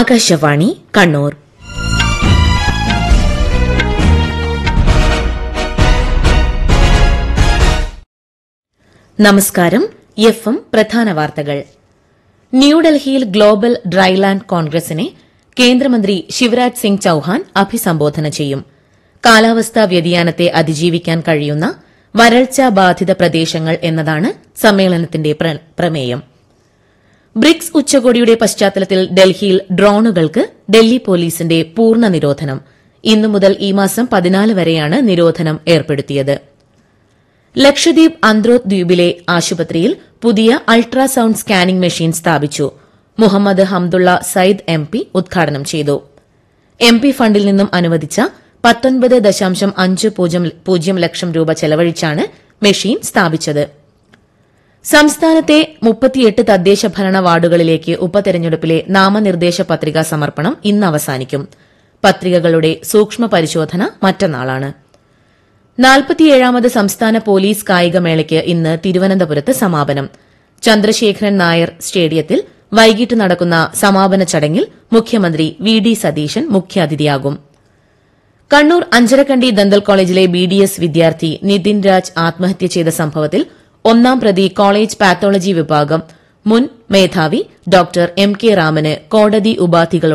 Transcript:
ആകാശവാണി കണ്ണൂർ നമസ്കാരം F M പ്രധാന വാർത്തകൾ ന്യൂഡൽഹിയിൽ ഗ്ലോബൽ ഡ്രൈലാൻഡ് കോൺഗ്രസിനെ കേന്ദ്രമന്ത്രി ശിവരാജ് സിംഗ് ചൌഹാൻ അഭിസംബോധന ചെയ്യും കാലാവസ്ഥാ വ്യതിയാനത്തെ അതിജീവിക്കാൻ കഴിയുന്ന വരൾച്ചാ ബാധിത പ്രദേശങ്ങൾ എന്നതാണ് സമ്മേളനത്തിന്റെ പ്ര- പ്രമേയം ബ്രിക്സ് ഉച്ചകോടിയുടെ പശ്ചാത്തലത്തിൽ ഡൽഹിയിൽ ഡ്രോണുകൾക്ക് ഡൽഹി പോലീസിന്റെ പൂർണ്ണ നിരോധനം ഇന്നു മുതൽ ഈ മാസം പതിനാല് വരെയാണ് നിരോധനം ഏർപ്പെടുത്തിയത് ലക്ഷദ്വീപ് അന്ത്രോത്ത് ദ്വീപിലെ ആശുപത്രിയിൽ പുതിയ അൾട്രാസൌണ്ട് സ്കാനിംഗ് മെഷീൻ സ്ഥാപിച്ചു മുഹമ്മദ് ഹംദുള്ള സയ്യിദ് എം പി ഉദ്ഘാടനം ചെയ്തു എം പി ഫണ്ടിൽ നിന്നും അനുവദിച്ച പത്തൊൻപത് ദശാംശം അഞ്ച് പൂജ്യം പൂജ്യം ലക്ഷം രൂപ ചെലവഴിച്ചാണ് മെഷീൻ സ്ഥാപിച്ചത് സംസ്ഥാനത്തെ മുപ്പത്തിയെട്ട് തദ്ദേശ ഭരണ വാർഡുകളിലേക്ക് ഉപതെരഞ്ഞെടുപ്പിലെ നാമനിർദ്ദേശ പത്രിക സമർപ്പണം ഇന്ന് അവസാനിക്കും പത്രികകളുടെ സൂക്ഷ്മ പരിശോധന മറ്റന്നാളാണ് നാൽപ്പത്തിയേഴാമത് സംസ്ഥാന പോലീസ് കായികമേളയ്ക്ക് ഇന്ന് തിരുവനന്തപുരത്ത് സമാപനം ചന്ദ്രശേഖരൻ നായർ സ്റ്റേഡിയത്തിൽ വൈകിട്ട് നടക്കുന്ന സമാപന ചടങ്ങിൽ മുഖ്യമന്ത്രി വി ഡി സതീശൻ മുഖ്യാതിഥിയാകും കണ്ണൂർ അഞ്ചരക്കണ്ടി ദന്തൽ കോളേജിലെ ബി ഡി എസ് വിദ്യാർത്ഥി നിതിൻ രാജ് ആത്മഹത്യ ചെയ്ത സംഭവത്തിൽ ഒന്നാം പ്രതി കോളേജ് പാത്തോളജി വിഭാഗം മുൻ മേധാവി ഡോക്ടർ എം കെ രാമന് കോടതി ഉപാധികളോട്